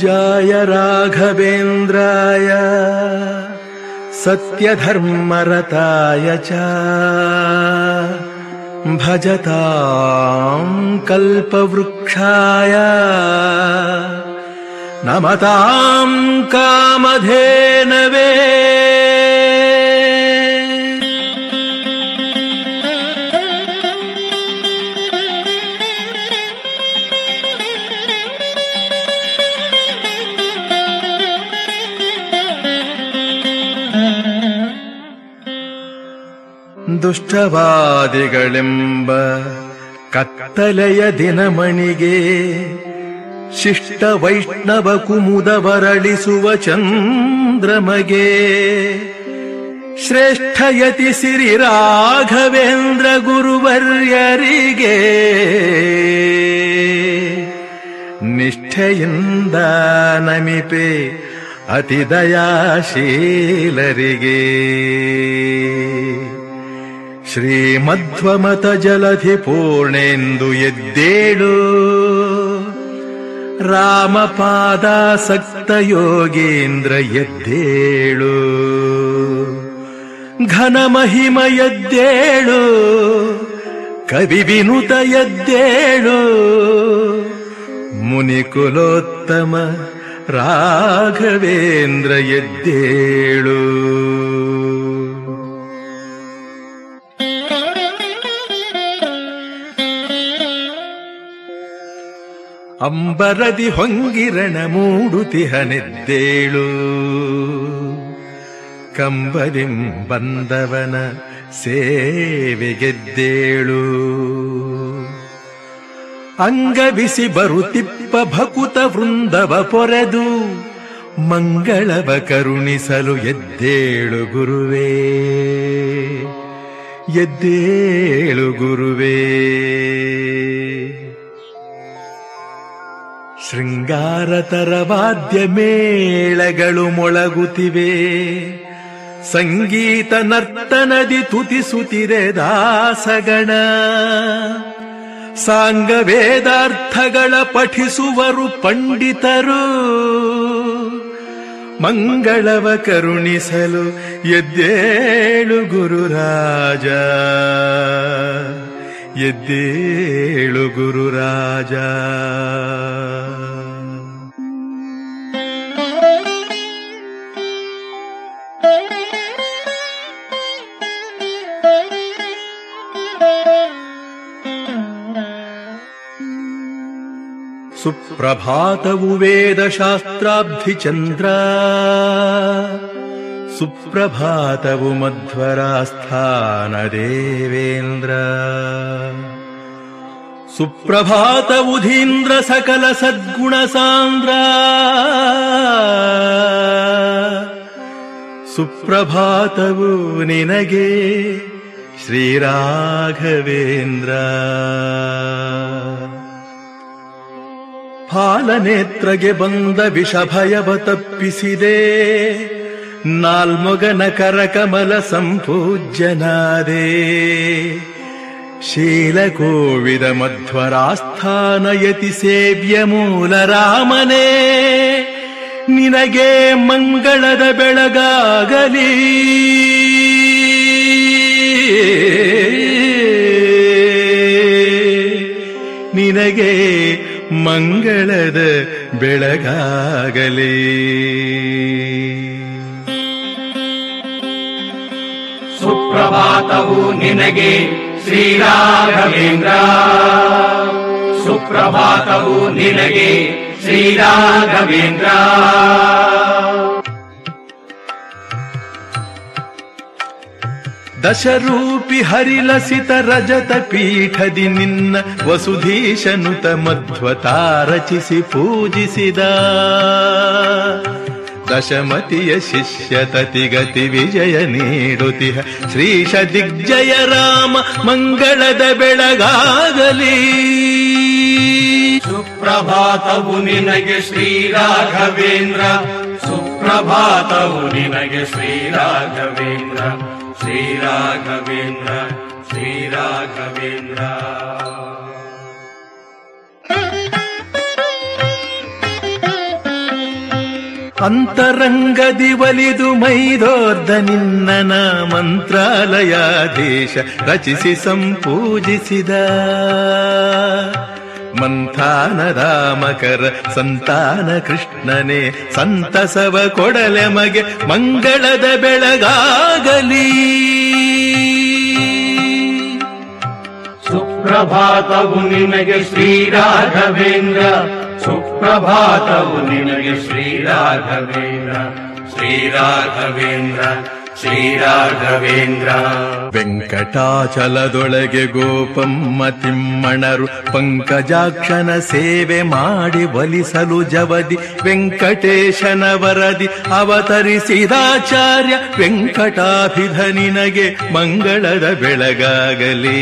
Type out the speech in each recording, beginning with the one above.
पूज्याय राघवेन्द्राय सत्यधर्मरताय च भजताम् कल्पवृक्षाय नमताम् कामधेनवे ದುಷ್ಟವಾದಿಗಳೆಂಬ ಕತ್ತಲೆಯ ದಿನಮಣಿಗೆ ಶಿಷ್ಟ ವೈಷ್ಣವ ಕುಮುದವರಳಿಸುವ ಚಂದ್ರಮಗೆ ಶ್ರೇಷ್ಠಯತಿ ಸಿರಿ ರಾಘವೇಂದ್ರ ಗುರುವರ್ಯರಿಗೆ ನಿಷ್ಠೆಯಿಂದ ನಮಿಪೆ ಅತಿ ದಯಾಶೀಲರಿಗೆ ಶ್ರೀಮಧ್ವಮತ ಜಲಧಿ ಪೂರ್ಣೇಂದು ಎದ್ದೇಳು ರಾಮಪಾದಾಸಕ್ತ ಯೋಗೇಂದ್ರ ಎದ್ದೇಳು ಘನ ಮಹಿಮ ಎದ್ದೇಳು ಕವಿ ವಿನುತ ಎದ್ದೇಳು ಮುನಿಕುಲೋತ್ತಮ ರಾಘವೇಂದ್ರ ಎದ್ದೇಳು ಅಂಬರದಿ ಹೊಂಗಿರಣ ಮೂಡುತಿಹನೆದ್ದೇಳು ಕಂಬರಿಂ ಬಂದವನ ಸೇವೆಗೆದ್ದೇಳು ಅಂಗವಿಸಿ ಬರುತಿಪ್ಪ ಭಕುತ ವೃಂದವ ಪೊರೆದು ಮಂಗಳವ ಕರುಣಿಸಲು ಎದ್ದೇಳು ಗುರುವೇ ಎದ್ದೇಳು ಗುರುವೇ ಶೃಂಗಾರತರ ವಾದ್ಯ ಮೇಳಗಳು ಮೊಳಗುತ್ತಿವೆ ಸಂಗೀತ ನರ್ತನದಿ ತುತಿಸುತ್ತಿರೆ ದಾಸಗಣ ಸಾಂಗ ವೇದಾರ್ಥಗಳ ಪಠಿಸುವರು ಪಂಡಿತರು ಮಂಗಳವ ಕರುಣಿಸಲು ಎದ್ದೇಳು ಗುರುರಾಜ ಎದ್ದೇಳು ಗುರುರಾಜ ಸುಪ್ರಭಾತವು ವೇದಶಾಸ್ತ್ರಾಬ್ಧಿ ಚಂದ್ರ ಸುಪ್ರಭಾತವು ಮಧ್ವರಾಸ್ಥಾನ ದೇವೇಂದ್ರ ಸುಪ್ರಭಾತವುಧೀಂದ್ರ ಸಕಲ ಸದ್ಗುಣ ಸಾಂದ್ರ ಸುಪ್ರಭಾತವು ನಿನಗೆ ಶ್ರೀರಾಘವೇಂದ್ರ ಫಾಲನೇತ್ರಗೆ ಬಂದ ವಿಷಭಯವ ತಪ್ಪಿಸಿದೆ ನಾಲ್ಮೊಗನ ಕರಕಮಲ ಸಂಪೂಜ್ಯನಾದೆ ಶೀಲಕೋವಿದ ಮಧ್ವರಾಸ್ಥಾನ ಯತಿ ಸೇವ್ಯ ಮೂಲ ರಾಮನೇ ನಿನಗೆ ಮಂಗಳದ ಬೆಳಗಾಗಲಿ ನಿನಗೆ ಮಂಗಳದ ಬೆಳಗಾಗಲಿ ಸುಪ್ರಭಾತವು ನಿನಗೆ ಶ್ರೀರಾಘವೇಂದ್ರ ಸುಪ್ರಭಾತವು ನಿನಗೆ ಶ್ರೀರಾಘವೇಂದ್ರ ದಶರೂಪಿ ಹರಿಲಸಿತ ರಜತ ಪೀಠದಿ ನಿನ್ನ ವಸುಧೀಶನುತ ಮಧ್ವತಾ ರಚಿಸಿ ಪೂಜಿಸಿದ ದಶಮತಿಯ ಶಿಷ್ಯ ತತಿಗತಿ ವಿಜಯ ನೀಡುತಿಹ ಶ್ರೀಶ ದಿಗ್ಜಯ ರಾಮ ಮಂಗಳದ ಬೆಳಗಾಗಲಿ ಸುಪ್ರಭಾತವು ನಿನಗೆ ಶ್ರೀರಾಘವೇಂದ್ರ ಸುಪ್ರಭಾತವು ನಿನಗೆ ಶ್ರೀರಾಘವೇಂದ್ರ ಶ್ರೀರಾಘವೇಂದ್ರ ಶ್ರೀರಾಘವೇಂದ್ರ ಅಂತರಂಗದಿ ಒಲಿದು ಮೈದೋರ್ಧ ನಿನ್ನನ ಮಂತ್ರಾಲಯಾಧೀಶ ರಚಿಸಿ ಸಂಪೂಜಿಸಿದ ಮಂಥಾನದ ಮಕರ ಸಂತಾನ ಕೃಷ್ಣನೇ ಸಂತಸವ ಕೊಡಲೆ ಮಗೆ ಮಂಗಳದ ಬೆಳಗಾಗಲಿ ಸುಪ್ರಭಾತವು ನಿನಗೆ ಶ್ರೀ ರಾಘವೇಂದ್ರ ಸುಪ್ರಭಾತವು ನಿನಗೆ ಶ್ರೀ ರಾಘವೇಂದ್ರ ಶ್ರೀ ರಾಘವೇಂದ್ರ ಶ್ರೀ ರಾಘವೇಂದ್ರ ವೆಂಕಟಾಚಲದೊಳಗೆ ಗೋಪಮ್ಮ ತಿಮ್ಮಣರು ಪಂಕಜಾಕ್ಷನ ಸೇವೆ ಮಾಡಿ ಒಲಿಸಲು ಜವದಿ ವೆಂಕಟೇಶನ ವರದಿ ಅವತರಿಸಿದಾಚಾರ್ಯ ವೆಂಕಟಾಭಿಧ ನಿನಗೆ ಮಂಗಳದ ಬೆಳಗಾಗಲಿ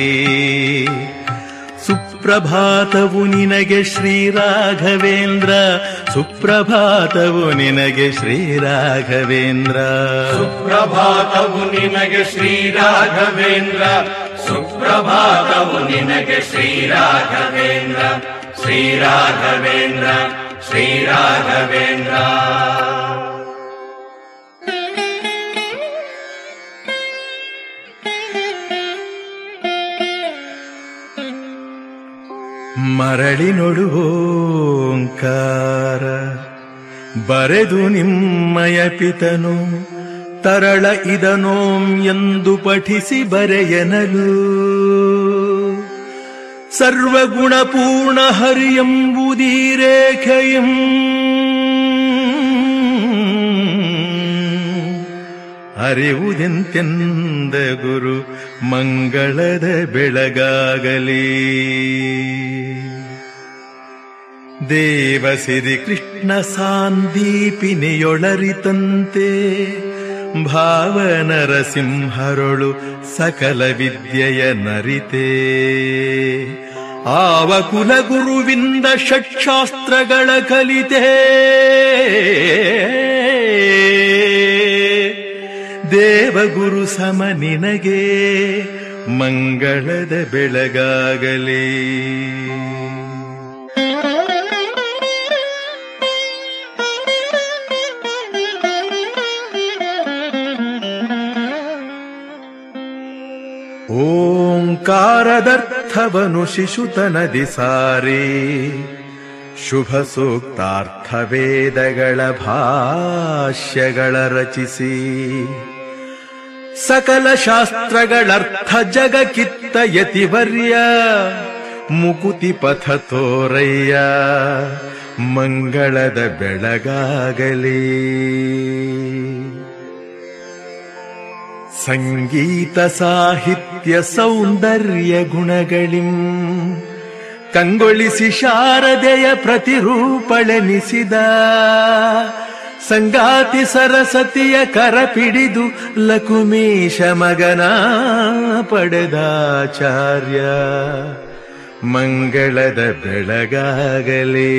ಸುಪ್ರಭಾತವು ನಿನಗೆ ಶ್ರೀ ರಾಘವೇಂದ್ರ ಸುಪ್ರಭಾತವು ನಿನಗೆ ಶ್ರೀ ರಾಘವೇಂದ್ರ ಸುಪ್ರಭಾತವು ನಿನಗೆ ಶ್ರೀ ರಾಘವೇಂದ್ರ ಸುಪ್ರಭಾತವು ನಿನಗೆ ಶ್ರೀ ರಾಘವೇಂದ್ರ ಶ್ರೀ ರಾಘವೇಂದ್ರ ಶ್ರೀ ರಾಘವೇಂದ್ರ ಮರಳಿ ನೋಡುವೋಂಕಾರ ಬರೆದು ನಿಮ್ಮಯ ಪಿತನು ತರಳ ಇದನೋಂ ಎಂದು ಪಠಿಸಿ ಬರೆಯನಲು ಸರ್ವಗುಣಪೂರ್ಣ ಹರಿಯಂಬುದೀ ರೇಖೆಯಂ ಅರಿವುದೆಂತೆಂದ ಗುರು ಮಂಗಳದ ಬೆಳಗಾಗಲಿ ದೇವಸಿರಿ ಕೃಷ್ಣ ಸಾಂದೀಪಿನಿಯೊಳರಿತಂತೆ ಭಾವನರಸಿಂಹರೊಳು ಸಕಲ ವಿದ್ಯೆಯ ನರಿತೆ ಆವ ಕುಲಗುರುವಿಂದ ಷಟ್ಶಾಸ್ತ್ರಗಳ ಕಲಿತೆ ದೇವಗುರು ಸಮ ನಿನಗೆ ಮಂಗಳದ ಬೆಳಗಾಗಲಿ ಓಂಕಾರದರ್ಥವನು ಶಿಶುತನದಿ ಸಾರಿ ಶುಭ ಸೂಕ್ತಾರ್ಥ ವೇದಗಳ ಭಾಷ್ಯಗಳ ರಚಿಸಿ ಸಕಲ ಶಾಸ್ತ್ರಗಳರ್ಥ ಜಗಕ್ಕಿತ್ತ ಯತಿವರ್ಯ ಮುಕುತಿ ಪಥ ತೋರಯ್ಯ ಮಂಗಳದ ಬೆಳಗಾಗಲಿ ಸಂಗೀತ ಸಾಹಿತ್ಯ ಸೌಂದರ್ಯ ಗುಣಗಳಿಂ ಕಂಗೊಳಿಸಿ ಶಾರದೆಯ ಪ್ರತಿರೂಪಳೆನಿಸಿದ ಸಂಗಾತಿ ಸರಸ್ವತಿಯ ಕರ ಪಿಡಿದು ಲಕುಮೀಶ ಮಗನ ಪಡೆದಾಚಾರ್ಯ ಮಂಗಳದ ಬೆಳಗಾಗಲಿ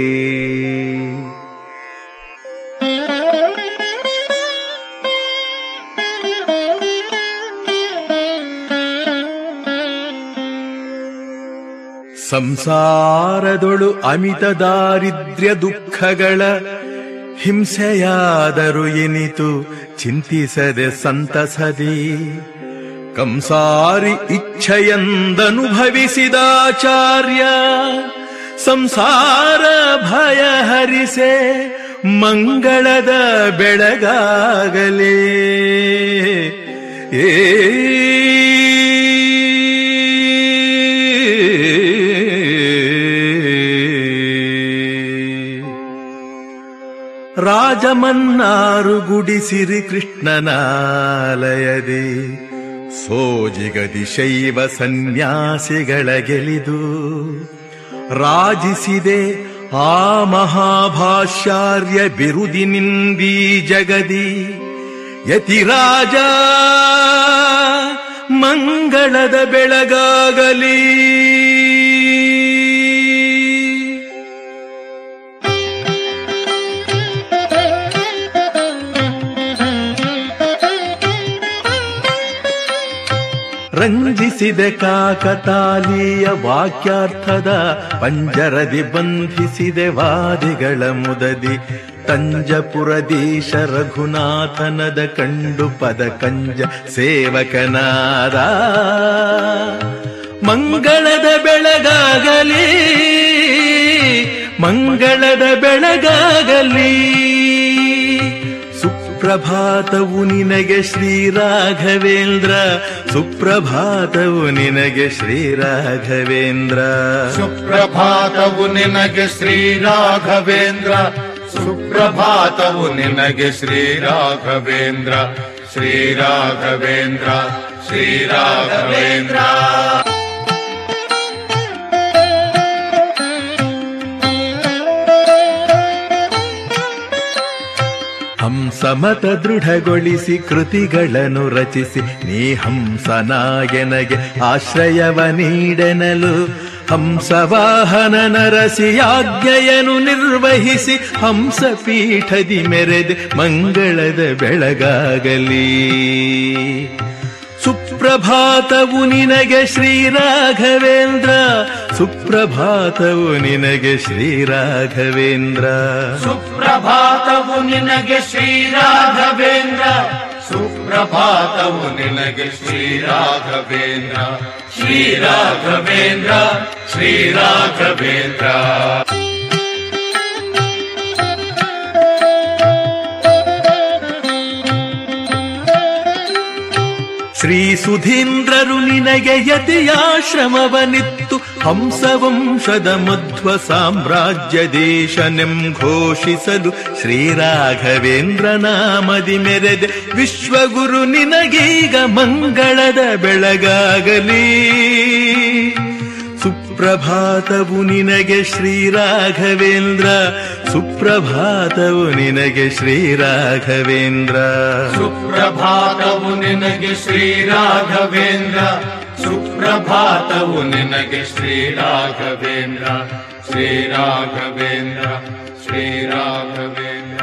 ಸಂಸಾರದೊಳು ಅಮಿತ ದಾರಿದ್ರ್ಯ ದುಃಖಗಳ ಹಿಂಸೆಯಾದರು ಎನಿತು ಚಿಂತಿಸದೆ ಸಂತಸದಿ ಕಂಸಾರಿ ಇಚ್ಛೆಯಂದನುಭವಿಸಿದಾಚಾರ್ಯ ಸಂಸಾರ ಭಯ ಹರಿಸೆ ಮಂಗಳದ ಬೆಳಗಾಗಲೇ ಏ ರಾಜಮನ್ನಾರು ಗುಡಿಸಿರಿ ಕೃಷ್ಣನಾಲಯದಿ ಸೋಜಿಗದಿ ಶೈವ ಸನ್ಯಾಸಿಗಳ ಗೆಲಿದು ರಾಜಿಸಿದೆ ಆ ಮಹಾಭಾಷ್ಯಾರ್ಯ ಬಿರುದಿನಿಂದೀ ಜಗದಿ ಯತಿರಾಜ ಮಂಗಳದ ಬೆಳಗಾಗಲಿ ರಂಜಿಸಿದೆ ಕಾಕತಾಲೀಯ ವಾಕ್ಯಾರ್ಥದ ಪಂಜರದಿ ಬಂಧಿಸಿದೆ ವಾದಿಗಳ ಮುದದಿ ತಂಜಪುರದೀಶ ರಘುನಾಥನದ ಕಂಡು ಪದ ಕಂಜ ಸೇವಕನಾದ ಮಂಗಳದ ಬೆಳಗಾಗಲಿ ಮಂಗಳದ ಬೆಳಗಾಗಲಿ ಸುಪ್ರಭಾತವು ನಿನಗೆ ಶ್ರೀರಾಘವೇಂದ್ರ ಸುಪ್ರಭಾತವು ನಿನಗೆ ಶ್ರೀರಾಘವೇಂದ್ರ ಸುಪ್ರಭಾತವು ನಿನಗೆ ಶ್ರೀ ರಾಘವೇಂದ್ರ ಸುಪ್ರಭಾತವು ನಿನಗೆ ಶ್ರೀ ರಾಘವೇಂದ್ರ ಶ್ರೀ ರಾಘವೇಂದ್ರ ಶ್ರೀ ರಾಘವೇಂದ್ರ ಹಂಸಮತ ದೃಢಗೊಳಿಸಿ ಕೃತಿಗಳನ್ನು ರಚಿಸಿ ನೀ ಹಂಸನಾಯನಗೆ ಆಶ್ರಯವ ನೀಡೆನಲು ಹಂಸವಾಹನ ನರಸಿಯಾಜ್ಞೆಯನ್ನು ನಿರ್ವಹಿಸಿ ಹಂಸ ಪೀಠದಿ ಮೆರೆದೆ ಮಂಗಳದ ಬೆಳಗಾಗಲಿ ಸುಪ್ರಭಾತವು ನಿನಗೆ ಶ್ರೀರಾಘವೇಂದ್ರ ಸುಪ್ರಭಾತವು ನಿನಗೆ ಶ್ರೀರಾಘವೇಂದ್ರ ಸುಪ್ರಭಾತವು ನಿನಗೆ ಶ್ರೀ ರಾಘವೇಂದ್ರ ಸುಪ್ರಭಾತವು ನಿನಗೆ ಶ್ರೀ ರಾಘವೇಂದ್ರ ಶ್ರೀ ರಾಘವೇಂದ್ರ ಶ್ರೀ ರಾಘವೇಂದ್ರ ಶ್ರೀ ಸುಧೀಂದ್ರರು ನಿನಗೆ ಯತಿಯಾಶ್ರಮವನಿತ್ತು ಹಂಸವಂಶದ ಮಧ್ವ ಸಾಮ್ರಾಜ್ಯ ದೇಶನೆಂ ಘೋಷಿಸಲು ಶ್ರೀರಾಘವೇಂದ್ರ ನಾಮದಿ ಮೆರೆದೆ ವಿಶ್ವಗುರು ನಿನಗೀಗ ಮಂಗಳದ ಬೆಳಗಾಗಲಿ ಸುಪ್ರಭಾತವು ನಿನಗೆ ಶ್ರೀರಾಘವೇಂದ್ರ ಸುಪ್ರಭಾತವು ನಿನಗೆ ಶ್ರೀರಾಘವೇಂದ್ರ ಸುಪ್ರಭಾತವು ನಿನಗೆ ಶ್ರೀ ರಾಘವೇಂದ್ರ ಸುಪ್ರಭಾತವು ನಿನಗೆ ಶ್ರೀ ರಾಘವೇಂದ್ರ ಶ್ರೀ ರಾಘವೇಂದ್ರ ಶ್ರೀ ರಾಘವೇಂದ್ರ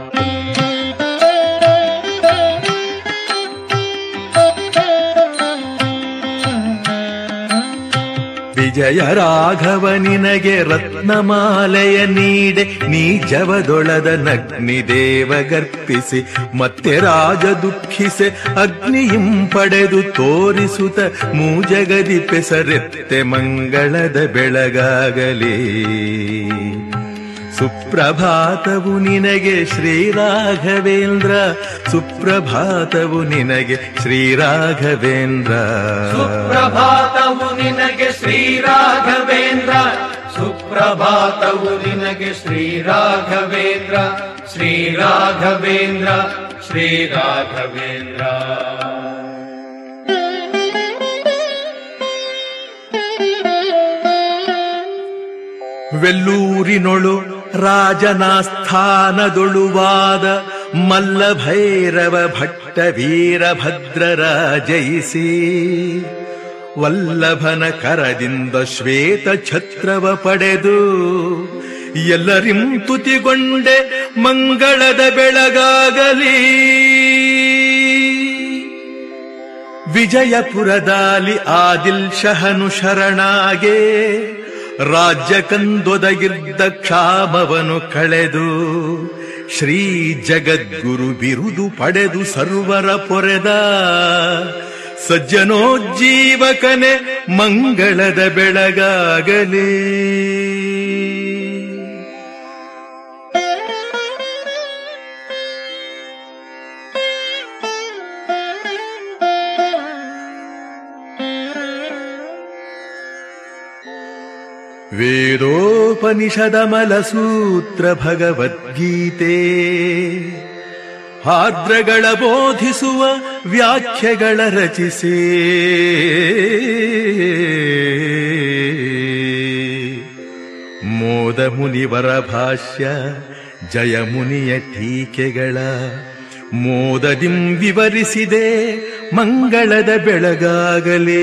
ವಿಜಯ ರಾಘವ ನಿನಗೆ ರತ್ನಮಾಲೆಯ ನೀಡೆ ನೀ ಜವದೊಳದ ನಗ್ನಿ ದೇವಗರ್ಪಿಸಿ ಮತ್ತೆ ರಾಜ ದುಃಖಿಸೆ ಅಗ್ನಿಯಂ ಪಡೆದು ತೋರಿಸುತ್ತ ಮೂಜಗದಿ ಪೆಸರೆತ್ತೆ ಮಂಗಳದ ಬೆಳಗಾಗಲಿ ಸುಪ್ರಭಾತವು ನಿನಗೆ ಶ್ರೀರಾಘವೇಂದ್ರ ಸುಪ್ರಭಾತವು ನಿನಗೆ ಶ್ರೀರಾಘವೇಂದ್ರ ಸುಪ್ರಭಾತವು ನಿನಗೆ ಶ್ರೀ ರಾಘವೇಂದ್ರ ಸುಪ್ರಭಾತವು ನಿನಗೆ ಶ್ರೀ ರಾಘವೇಂದ್ರ ಶ್ರೀ ರಾಘವೇಂದ್ರ ಶ್ರೀ ರಾಘವೇಂದ್ರ ವೆಲ್ಲೂರಿನೊಳು ರಾಜನಾಸ್ಥಾನದೊಳುವಾದ ಮಲ್ಲಭೈರವ ಭಟ್ಟ ವೀರಭದ್ರರ ಜಯಿಸಿ ವಲ್ಲಭನ ಕರದಿಂದ ಶ್ವೇತ ಛತ್ರವ ಪಡೆದು ಎಲ್ಲರಿಂ ತುತಿಗೊಂಡೆ ಮಂಗಳದ ಬೆಳಗಾಗಲಿ ವಿಜಯಪುರದಾಲಿ ಆದಿಲ್ ಶಹನು ಶರಣಾಗೆ ರಾಜ್ಯ ಕಂದೊದಗಿದ್ದ ಕ್ಷಾಮವನು ಕಳೆದು ಶ್ರೀ ಜಗದ್ಗುರು ಬಿರುದು ಪಡೆದು ಸರ್ವರ ಪೊರೆದ ಸಜ್ಜನೋಜ್ಜೀವಕನೆ ಮಂಗಳದ ಬೆಳಗಾಗಲೇ ವೇದೋಪನಿಷದಮಲ ಸೂತ್ರ ಭಗವದ್ಗೀತೆ ಹಾದ್ರಗಳ ಬೋಧಿಸುವ ವ್ಯಾಖ್ಯೆಗಳ ರಚಿಸಿ ಮೋದ ಮುನಿವರ ಭಾಷ್ಯ ಜಯ ಮುನಿಯ ಟೀಕೆಗಳ ಮೋದದಿಂ ವಿವರಿಸಿದೆ ಮಂಗಳದ ಬೆಳಗಾಗಲೇ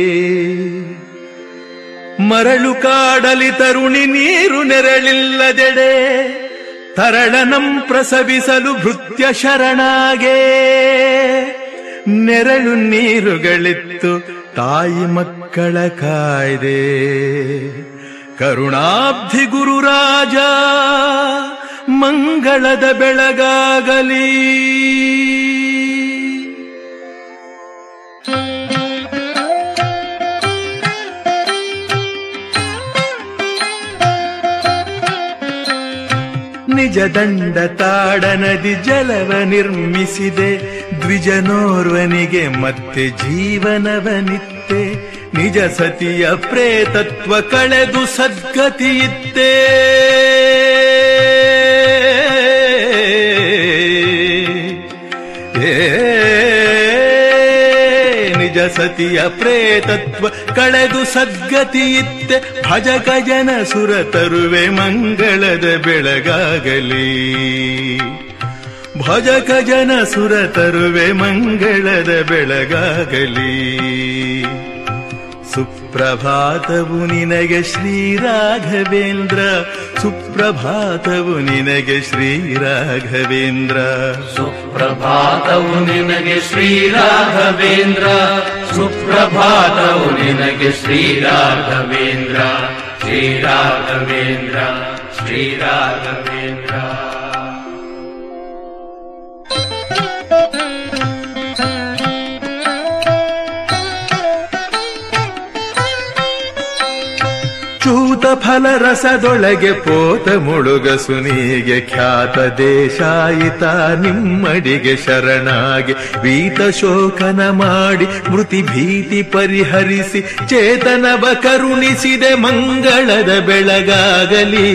ಮರಳು ಕಾಡಲಿ ತರುಣಿ ನೀರು ನೆರಳಿಲ್ಲದೆಡೆ ತರಳನಂ ಪ್ರಸವಿಸಲು ಭೃತ್ಯ ಶರಣಾಗೆ ನೆರಳು ನೀರುಗಳಿತ್ತು ತಾಯಿ ಮಕ್ಕಳ ಕಾಯ್ದೆ ಕರುಣಾಬ್ಧಿ ಗುರುರಾಜ ಮಂಗಳದ ಬೆಳಗಾಗಲಿ ನಿಜ ದಂಡ ತಾಡ ನದಿ ಜಲವ ನಿರ್ಮಿಸಿದೆ ದ್ವಿಜನೋರ್ವನಿಗೆ ಮತ್ತೆ ಜೀವನವನಿತ್ತೆ ನಿಜ ಸತಿಯ ಪ್ರೇತತ್ವ ಕಳೆದು ಸದ್ಗತಿಯಿತ್ತೇ ಏ ನಿಜ ಸತಿಯ ಪ್ರೇತತ್ವ ಕಳೆದು ಸದ್ಗತಿಯಿತ್ತೆ ಭಜಕ ಜನ ಸುರ ತರುವೆ ಮಂಗಳದ ಬೆಳಗಾಗಲಿ ಭಜಕ ಜನ ಸುರ ತರುವೆ ಮಂಗಳದ ಬೆಳಗಾಗಲಿ ಸುಪ್ರಭಾತವು ನಿನಗೆ ಶ್ರೀರಾಘವೇಂದ್ರ ಸುಪ್ರಭಾತವು ನಿನಗೆ ಶ್ರೀರಾಘವೇಂದ್ರ ಸುಪ್ರಭಾತವು ನಿನಗೆ ಶ್ರೀರಾಘವೇಂದ್ರ ಸುಪ್ರಭಾತವು ನಿನಗೆ ಶ್ರೀರಾಘವೇಂದ್ರ ಶ್ರೀರಾಘವೇಂದ್ರ ಶ್ರೀರಾಘವೇಂದ್ರ ಚೂತ ಫಲ ರಸದೊಳಗೆ ಪೋತ ಮುಳುಗಸುನಿಗೆ ಖ್ಯಾತ ದೇಶಾಯಿತ ನಿಮ್ಮಡಿಗೆ ಶರಣಾಗಿ ವೀತ ಶೋಕನ ಮಾಡಿ ಮೃತಿ ಭೀತಿ ಪರಿಹರಿಸಿ ಚೇತನವ ಕರುಣಿಸಿದೆ ಮಂಗಳದ ಬೆಳಗಾಗಲಿ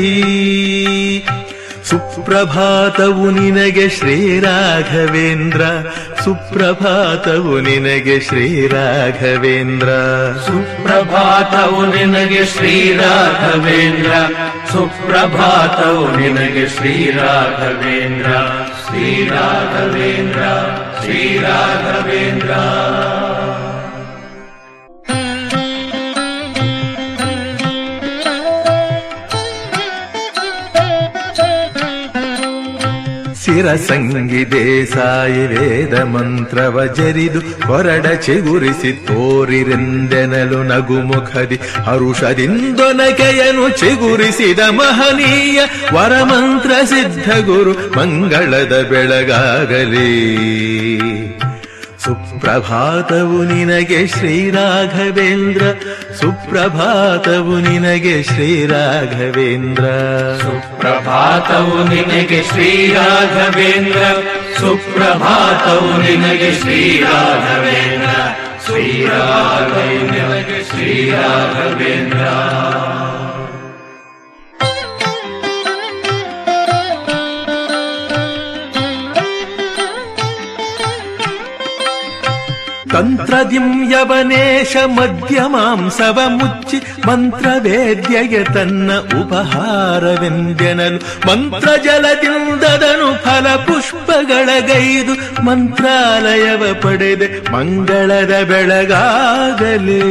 ಸುಪ್ರಭಾತವು ನಿನಗೆ ಶ್ರೀರಾಘವೇಂದ್ರ ಸುಪ್ರಭಾತವು ನಿನಗೆ ಶ್ರೀರಾಘವೇಂದ್ರ ಸುಪ್ರಭಾತವು ನಿನಗೆ ಶ್ರೀರಾಘವೇಂದ್ರ ಸುಪ್ರಭಾತವು ನಿನಗೆ ಶ್ರೀರಾಘವೇಂದ್ರ ಶ್ರೀರಾಘವೇಂದ್ರ ಶ್ರೀರಾಘವೇಂದ್ರ ಶಿರಸಂಗಿ ದೇಸಾಯಿ ವೇದ ಮಂತ್ರವ ಜರಿದು ಹೊರಡ ಚಿಗುರಿಸಿ ತೋರಿರೆಂದೆನಲು ನಗುಮುಖದಿ ಹರುಷದಿಂದೊನಕೆಯನು ಚಿಗುರಿಸಿದ ಮಹನೀಯ ವರಮಂತ್ರ ಸಿದ್ಧ ಗುರು ಮಂಗಳದ ಬೆಳಗಾಗಲಿ ಸುಪ್ರಭಾತವು ನಿನಗೆ ಶ್ರೀರಾಘವೇಂದ್ರ ಸುಪ್ರಭಾತವು ನಿನಗೆ ಶ್ರೀರಾಘವೇಂದ್ರ ಸುಪ್ರಭಾತವು ನಿನಗೆ ಶ್ರೀರಾಘವೇಂದ್ರ ಸುಪ್ರಭಾತವು ನಿನಗೆ ಶ್ರೀರಾಘವೇಂದ್ರ ಶ್ರೀರಾಘವೇಂದ್ರ ಶ್ರೀರಾಘವೇಂದ್ರ ತಂತ್ರದಿಂ ಯವನೇಶ ಮಧ್ಯಮಾಂಸವ ಮುಚ್ಚಿ ಮಂತ್ರವೇದ್ಯಗೆ ತನ್ನ ಉಪಹಾರವೆಂದೆನಲು ಮಂತ್ರ ಜಲದಿಂದದನು ಫಲ ಪುಷ್ಪಗಳ ಗೈದು ಮಂತ್ರಾಲಯವ ಪಡೆದೆ ಮಂಗಳದ ಬೆಳಗಾಗಲೇ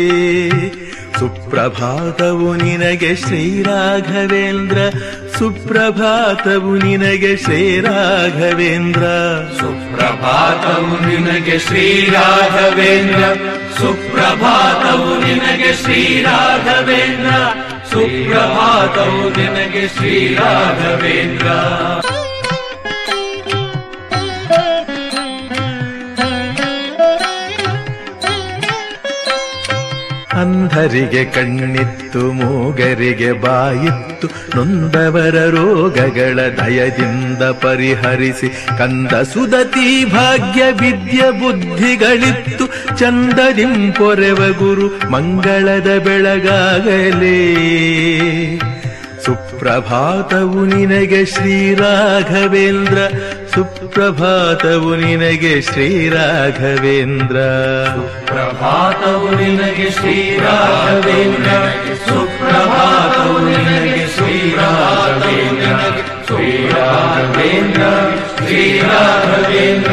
ಸುಪ್ರಭಾತವು ನಿನಗೆ ಶ್ರೀರಾಘವೇಂದ್ರ ಸುಪ್ರಭಾತವು ನಿನಗೆ ಶ್ರೀರಾಘವೇಂದ್ರ ಸುಪ್ರಭಾತವು ನಿನಗೆ ಶ್ರೀರಾಘವೇಂದ್ರ ಸುಪ್ರಭಾತವು ನಿನಗೆ ಶ್ರೀರಾಘವೇಂದ್ರ ಸುಪ್ರಭಾತವು ನಿನಗೆ ಶ್ರೀರಾಘವೇಂದ್ರ ಅಂಧರಿಗೆ ಕಣ್ಣಿತ್ತು ಮೂಗರಿಗೆ ಬಾಯಿತ್ತು ನೊಂದವರ ರೋಗಗಳ ದಯದಿಂದ ಪರಿಹರಿಸಿ ಕಂದ ಸುದತಿ ಭಾಗ್ಯ ವಿದ್ಯೆ ಬುದ್ಧಿಗಳಿತ್ತು ಚಂದದಿಂ ಪೊರೆವ ಗುರು ಮಂಗಳದ ಬೆಳಗಾಗಲೇ ಸುಪ್ರಭಾತವು ನಿನಗೆ ಶ್ರೀರಾಘವೇಂದ್ರ ಸುಪ್ರಭಾತವು ನಿನಗೆ ಶ್ರೀರಾಘವೇಂದ್ರ ಪ್ರಭಾತವು ನಿನಗೆ ಶ್ರೀರಾಘವೇಂದ್ರ ಸುಪ್ರಭಾತವು ನಿನಗೆ ಶ್ರೀರಾಘವೇಂದ್ರ ಶ್ರೀರಾಘವೇಂದ್ರ ಶ್ರೀರಾಘವೇಂದ್ರ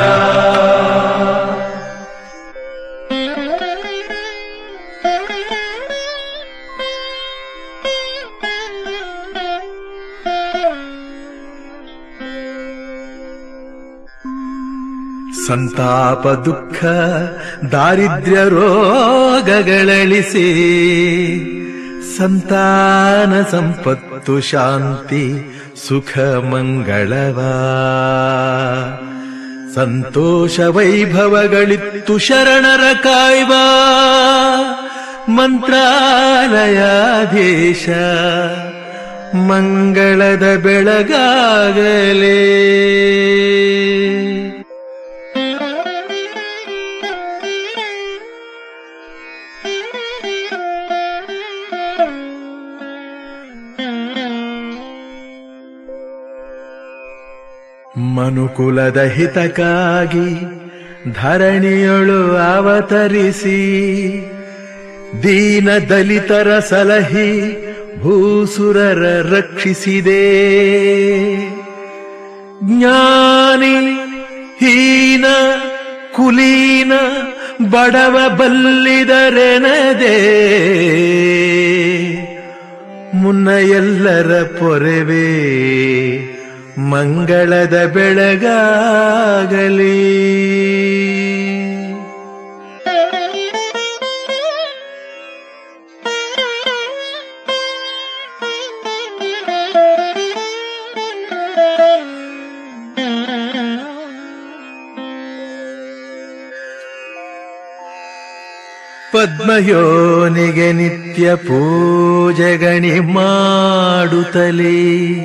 ಸಂತಾಪ ದುಃಖ ದಾರಿದ್ರ್ಯ ರೋಗಗಳಳಿಸಿ ಸಂತಾನ ಸಂಪತ್ತು ಶಾಂತಿ ಸುಖ ಮಂಗಳವಾ ಸಂತೋಷ ವೈಭವಗಳಿತ್ತು ಶರಣರ ಕಾಯ್ವ ಮಂತ್ರಾಲಯಾಧೀಶ ಮಂಗಳದ ಬೆಳಗಾಗಲೇ ಮನುಕುಲದ ಹಿತಕ್ಕಾಗಿ ಧರಣಿಯೊಳು ಅವತರಿಸಿ ದೀನ ದಲಿತರ ಸಲಹಿ ಭೂಸುರರ ರಕ್ಷಿಸಿದೆ ಜ್ಞಾನಿ ಹೀನ ಕುಲೀನ ಬಡವ ಬಲ್ಲಿದರೆನದೆ ಮುನ್ನ ಎಲ್ಲರ ಪೊರೆವೇ ಮಂಗಳದ ಬೆಳಗಾಗಲಿ ಪದ್ಮಯೋನಿಗೆ ನಿತ್ಯ ಪೂಜೆಗಣಿ ಮಾಡುತ್ತಲೇ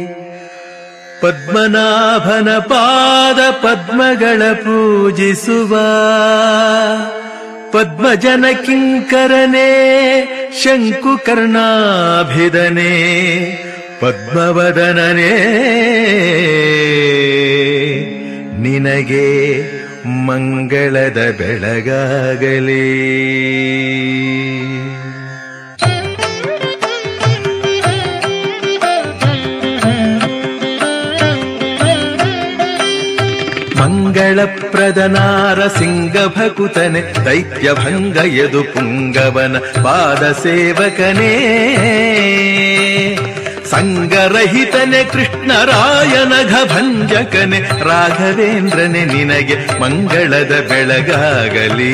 ಪದ್ಮನಾಭನ ಪಾದ ಪದ್ಮಗಳ ಪೂಜಿಸುವ ಪದ್ಮಜನ ಕಿಂಕರನೇ ಶಂಕುಕರ್ಣಾಭಿದನೆ ಪದ್ಮವದನನೇ ನಿನಗೆ ಮಂಗಳದ ಬೆಳಗಾಗಲಿ ಮಂಗಳಪ್ರದನಾರ ಸಿಂಗ ಭಕುತನೆ ದೈತ್ಯ ಭಂಗ ಯದು ಪುಂಗವನ ಪಾದ ಸೇವಕನೇ ಸಂಗರಹಿತನೆ ಕೃಷ್ಣರಾಯನಘ ಭಂಜಕನೆ ರಾಘವೇಂದ್ರನೆ ನಿನಗೆ ಮಂಗಳದ ಬೆಳಗಾಗಲಿ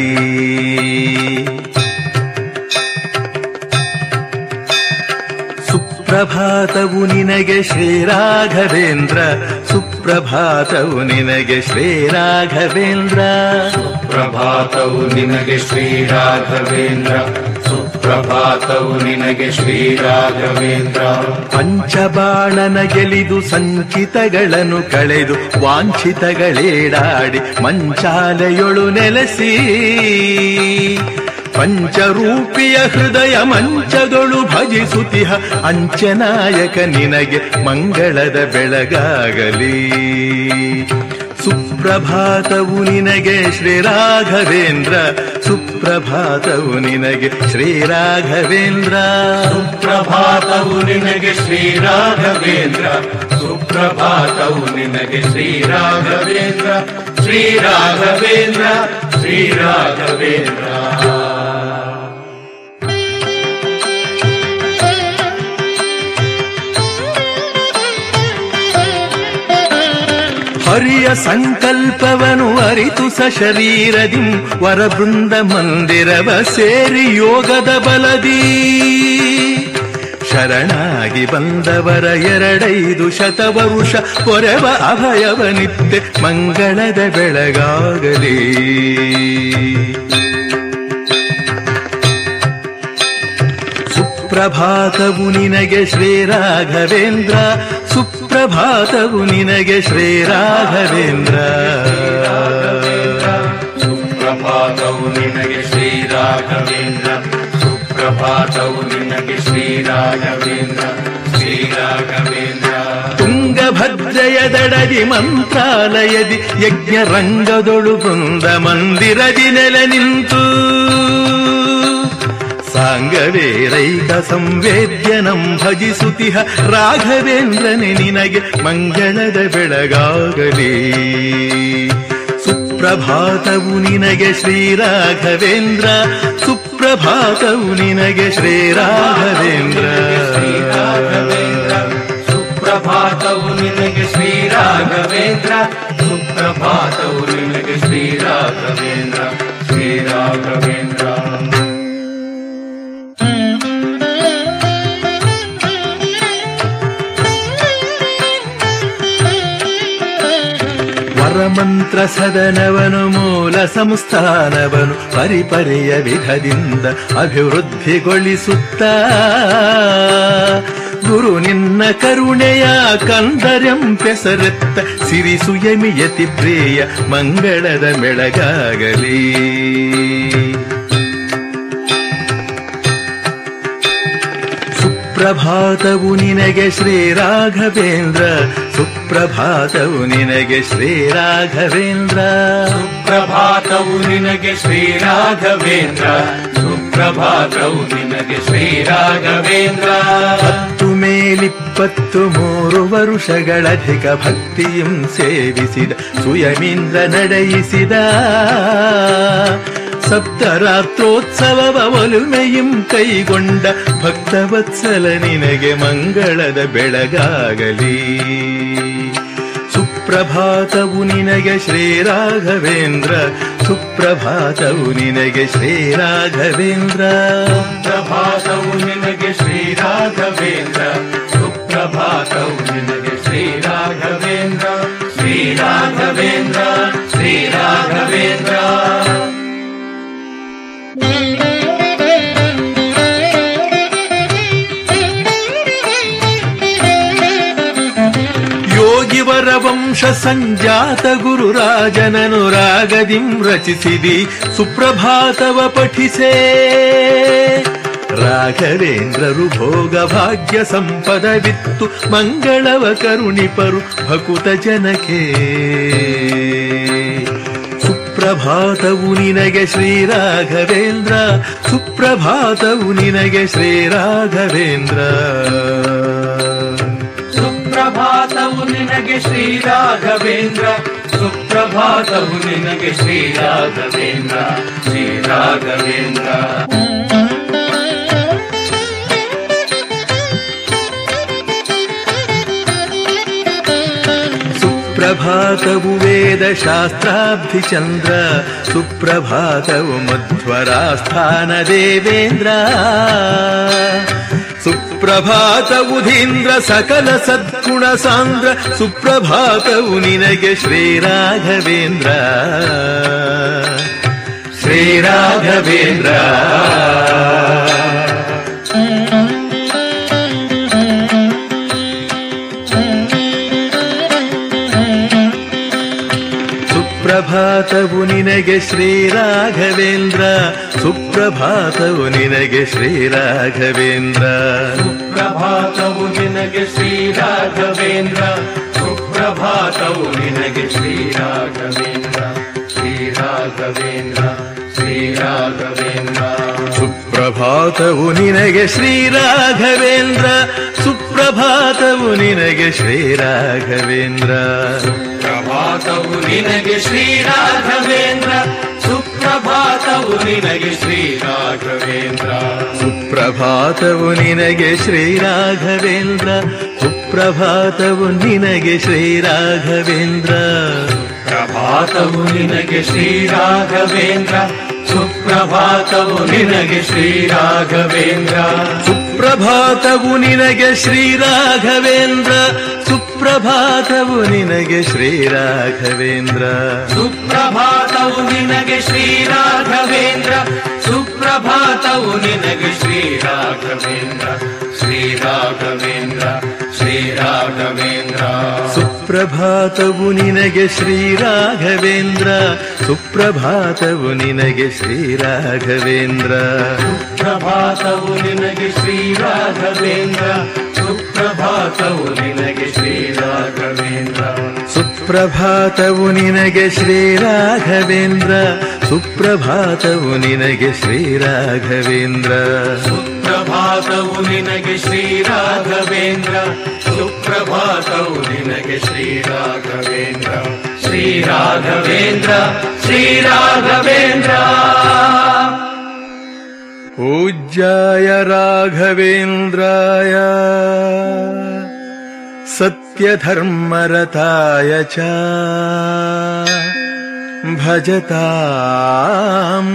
ಸುಪ್ರಭಾತವು ನಿನಗೆ ಶ್ರೀರಾಘವೇಂದ್ರ ಸುಪ್ರಭಾತವು ನಿನಗೆ ಶ್ರೀರಾಘವೇಂದ್ರ ಪ್ರಭಾತವು ನಿನಗೆ ಶ್ರೀರಾಘವೇಂದ್ರ ಸುಪ್ರಭಾತವು ನಿನಗೆ ಶ್ರೀರಾಘವೇಂದ್ರ ಪಂಚಬಾಣನ ಗೆಲಿದು ಸಂಚಿತಗಳನ್ನು ಕಳೆದು ವಾಂಛಿತಗಳೇಡಾಡಿ ಮಂಚಾಲೆಯೊಳು ನೆಲೆಸಿ ಪಂಚರೂಪಿಯ ಹೃದಯ ಮಂಚಗಳು ಭಜಿಸುತಿಹ ಅಂಚನಾಯಕ ನಿನಗೆ ಮಂಗಳದ ಬೆಳಗಾಗಲಿ ಸುಪ್ರಭಾತವು ನಿನಗೆ ಶ್ರೀರಾಘವೇಂದ್ರ ಸುಪ್ರಭಾತವು ನಿನಗೆ ಶ್ರೀರಾಘವೇಂದ್ರ ಸುಪ್ರಭಾತವು ನಿನಗೆ ಶ್ರೀರಾಘವೇಂದ್ರ ಸುಪ್ರಭಾತವು ನಿನಗೆ ಶ್ರೀರಾಘವೇಂದ್ರ ಶ್ರೀರಾಘವೇಂದ್ರ ಶ್ರೀರಾಘವೇಂದ್ರ ಹರಿಯ ಸಂಕಲ್ಪವನು ಅರಿತು ಸಶರೀರದಿಂ ವರಬೃಂದ ಮಂದಿರವ ಸೇರಿ ಯೋಗದ ಬಲದಿ ಶರಣಾಗಿ ಬಂದವರ ಎರಡೈದು ಶತವರುಷ ಪೊರೆವ ಅಭಯವ ನಿತ್ಯ ಮಂಗಳದ ಬೆಳಗಾಗಲಿ ಸುಪ್ರಭಾತವು ನಿನಗೆ ಶ್ರೀರಾಘವೇಂದ್ರ ಸುಪ್ರಭಾತವು ನಿನಗೆ ಶ್ರೀರಾಘವೇಂದ್ರ ಸುಪ್ರಭಾತವು ನಿನಗೆ ಶ್ರೀರಾಘವೇಂದ್ರ ಸುಪ್ರಭಾತವು ನಿನಗೆ ಶ್ರೀರಾಘವೇಂದ್ರ ಶ್ರೀರಾಘವೇಂದ್ರ ತುಂಗಭದ್ರೆಯ ದಡದಿ ಮಂತ್ರಾಲಯದಿ ಯಜ್ಞ ರಂಗದೊಳು ಬೃಂದ ಮಂದಿರದಿ ನೆಲೆ ನಿಂತು ಸಾಂಗವೇರೈಕ ಸಂವೇದ್ಯನಂ ಭಜಿಸುತಿಹ ರಾಘವೇಂದ್ರನೆ ನಿನಗೆ ಮಂಗಳದ ಬೆಳಗಾಗಲಿ ಸುಪ್ರಭಾತವು ನಿನಗೆ ಶ್ರೀರಾಘವೇಂದ್ರ ಸುಪ್ರಭಾತವು ನಿನಗೆ ಶ್ರೀರಾಘವೇಂದ್ರ ಸುಪ್ರಭಾತವು ನಿನಗೆ ಶ್ರೀರಾಘವೇಂದ್ರ ಸುಪ್ರಭಾತವು ನಿನಗೆ ಶ್ರೀರಾಘವೇಂದ್ರ ಶ್ರೀರಾಘವೇಂದ್ರ ಮಂತ್ರ ಸದನವನು ಮೂಲ ಸಂಸ್ಥಾನವನು ಪರಿಪರಿಯ ವಿಧದಿಂದ ಅಭಿವೃದ್ಧಿಗೊಳಿಸುತ್ತ ಗುರು ನಿನ್ನ ಕರುಣೆಯ ಕಂದರೆಂಪೆಸರೆತ್ತ ಸಿರಿಸು ಯಮಿಯತಿ ಪ್ರಿಯ ಮಂಗಳದ ಮೆಳಗಾಗಲಿ ಸುಪ್ರಭಾತವು ನಿನಗೆ ಶ್ರೀ ರಾಘವೇಂದ್ರ ಸುಪ್ರಭಾತವು ನಿನಗೆ ಶ್ರೀ ರಾಘವೇಂದ್ರ ಸುಪ್ರಭಾತವು ನಿನಗೆ ಶ್ರೀ ರಾಘವೇಂದ್ರ ಸುಪ್ರಭಾತವು ನಿನಗೆ ಶ್ರೀ ರಾಘವೇಂದ್ರ ಹತ್ತು ಮೇಲಿಪ್ಪತ್ತು ಮೂರು ವರುಷಗಳಧಿಕ ಭಕ್ತಿಯಂ ಸೇವಿಸಿದ ಸುಯಮೀಂದ್ರ ನಡೆಯಿಸಿದ ಸಪ್ತರಾತ್ರೋತ್ಸವವ ಒಲುಮೆಯಂ ಕೈಗೊಂಡ ಭಕ್ತವತ್ಸಲ ನಿನಗೆ ಮಂಗಳದ ಬೆಳಗಾಗಲಿ ಸುಪ್ರಭಾತವು ನಿನಗೆ ಶ್ರೀ ರಾಘವೇಂದ್ರ ಸುಪ್ರಭಾತವು ನಿನಗೆ ಶ್ರೀ ರಾಘವೇಂದ್ರ ಸುಪ್ರಭಾತವು ನಿನಗೆ ಶ್ರೀ ರಾಘವೇಂದ್ರ ಸುಪ್ರಭಾತವು ನಿನಗೆ ಶ್ರೀ ರಾಘವೇಂದ್ರ ಶ್ರೀ ರಾಘವೇಂದ್ರ ಶ್ರೀ ರಾಘವೇಂದ್ರ ಯೋಗಿವರ ವಂಶ ಸಂಜಾತ ಗುರುರಾಜನನು ರಾಗದಿಂ ರಚಿಸಿದಿ ಸುಪ್ರಭಾತವ ಪಠಿಸೇ ರಾಘವೇಂದ್ರರು ಭೋಗ ಭಾಗ್ಯ ಸಂಪದವಿತ್ತು ಮಂಗಳವ ಕರುಣಿಪರು ಭಕುತ ಜನಕ್ಕೆ ಸುಪ್ರಭಾತವು ನಿನಗೆ ಶ್ರೀ ರಾಘವೇಂದ್ರ ಸುಪ್ರಭಾತವು ನಿನಗೆ ಶ್ರೀ ರಾಘವೇಂದ್ರ ಸುಪ್ರಭಾತವು ನಿನಗೆ ಶ್ರೀ ರಾಘವೇಂದ್ರ ಸುಪ್ರಭಾತವು ನಿನಗೆ ಶ್ರೀ ರಾಘವೇಂದ್ರ ಶ್ರೀ ರಾಘವೇಂದ್ರ ಸುಪ್ರಭಾತವು ವೇದ ಶಾಸ್ತ್ರಾಬ್ಧಿ ಚಂದ್ರ ಸುಪ್ರಭಾತವು ಮಧ್ವರಾಸ್ಥಾನ ದೇವೇಂದ್ರ ಸುಪ್ರಭಾತವು ಧೀಂದ್ರ ಸಕಲ ಸದ್ಗುಣ ಸಾಂದ್ರ ಸುಪ್ರಭಾತವು ನಿನಗೆ ಶ್ರೀ ರಾಘವೇಂದ್ರ ಶ್ರೀ ರಾಘವೇಂದ್ರ ಸುಪ್ರಭಾತವು ನಿನಗೆ ಶ್ರೀ ರಾಘವೇಂದ್ರ ಸುಪ್ರಭಾತವು ನಿನಗೆ ಶ್ರೀ ರಾಘವೇಂದ್ರ ಸುಪ್ರಭಾತವು ನಿನಗೆ ಶ್ರೀ ರಾಘವೇಂದ್ರ ಸುಪ್ರಭಾತವು ನಿನಗೆ ಶ್ರೀ ರಾಘವೇಂದ್ರ ಶ್ರೀ ರಾಘವೇಂದ್ರ ಶ್ರೀ ರಾಘವೇಂದ್ರ ಸುಪ್ರಭಾತವು ನಿನಗೆ ಶ್ರೀ ರಾಘವೇಂದ್ರ ಸುಪ್ರಭಾತವು ನಿನಗೆ ಶ್ರೀ ರಾಘವೇಂದ್ರ ಪ್ರಭಾತವು ನಿನಗೆ ಶ್ರೀ ರಾಘವೇಂದ್ರ ಸುಪ್ರಭಾತವು ನಿನಗೆ ಶ್ರೀ ರಾಘವೇಂದ್ರ ಸುಪ್ರಭಾತವು ನಿನಗೆ ಶ್ರೀ ರಾಘವೇಂದ್ರ ಸುಪ್ರಭಾತವು ನಿನಗೆ ಶ್ರೀ ರಾಘವೇಂದ್ರ ಪ್ರಭಾತವು ನಿನಗೆ ಶ್ರೀ ರಾಘವೇಂದ್ರ ಸುಪ್ರಭಾತವು ನಿನಗೆ ಶ್ರೀ ರಾಘವೇಂದ್ರ ಸುಪ್ರಭಾತವು ನಿನಗೆ ಶ್ರೀ ರಾಘವೇಂದ್ರ ಸುಪ್ರಭಾತವು ನಿನಗೆ ಶ್ರೀ ರಾಘವೇಂದ್ರ ಸುಪ್ರಭಾತವು ನಿನಗೆ ಶ್ರೀ ರಾಘವೇಂದ್ರ ಸುಪ್ರಭಾತವು ನಿನಗೆ ಶ್ರೀ ರಾಘವೇಂದ್ರ ಶ್ರೀ ರಾಘವೇಂದ್ರ ಶ್ರೀ ರಾಘವೇಂದ್ರ ಸುಪ್ರಭಾತವು ನಿನಗೆ ಶ್ರೀ ರಾಘವೇಂದ್ರ ಸುಪ್ರಭಾತವು ನಿನಗೆ ಶ್ರೀ ರಾಘವೇಂದ್ರ ಪ್ರಭಾತವು ನಿನಗೆ ಶ್ರೀ ರಾಘವೇಂದ್ರ ಸುಪ್ರಭಾತವು ನಿನಗೆ ಶ್ರೀ ರಾಘವೇಂದ್ರ ಸುಪ್ರಭಾತವು ನಿನಗೆ ಶ್ರೀ ರಾಘವೇಂದ್ರ ಸುಪ್ರಭಾತವು ನಿನಗೆ ಶ್ರೀ ರಾಘವೇಂದ್ರ ಸುಪ್ರಭಾತವು ನಿನಗೆ ಶ್ರೀ ರಾಘವೇಂದ್ರ ಸುಪ್ರಭಾತವು ನಿನಗೆ ಶ್ರೀ ರಾಘವೇಂದ್ರ ಶ್ರೀ ರಾಘವೇಂದ್ರ ಶ್ರೀ ರಾಘವೇಂದ್ರ पूज्याय राघवेन्द्राय सत्यधर्मरताय च भजताम्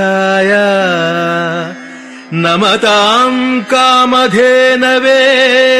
कल्पवृक्षाय नमताम् कामधेनवे